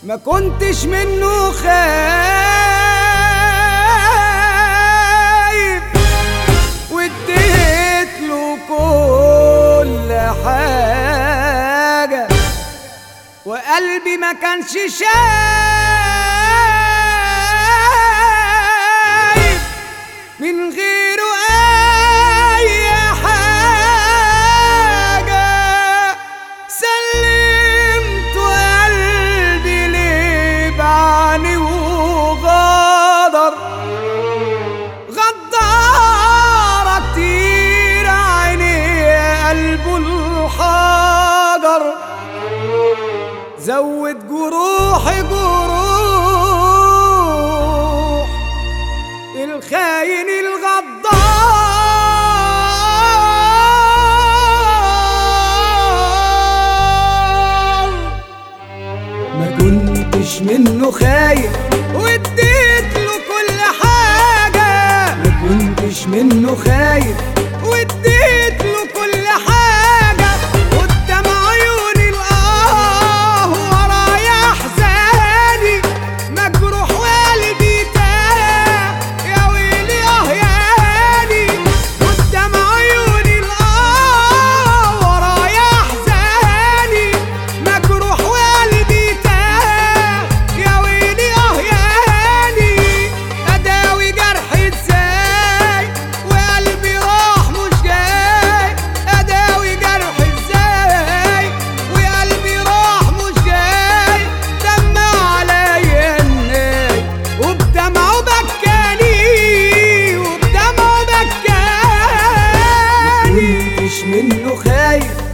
ما كنتش منه خايف واديت له كل حاجة وقلبي ما كانش شايف من غيره أي حاجة سلمت قلبي ليه بعاني وغدر غدارة كتير عيني قلبه الحجر زود جروحي جروح الخاين الغدار ما كنتش منه خايف واديت له كل حاجة ما كنتش منه خايف واديت له كل حاجة قدام عيوني الآه ورايا أحزاني مجروح وقلبي تاه يا ويلي آه ياني قدام عيوني الآه ورايا أحزاني مجروح وقلبي تاه يا ويلي آه ياني أداوي جرحي إزاي وقلبي راح مش جاي أداوي جرحي إزاي وقلبي راح مش جاي دمع عليا الناي وبدمعه بكاني وبدمعه بكاني كنتش منه خايف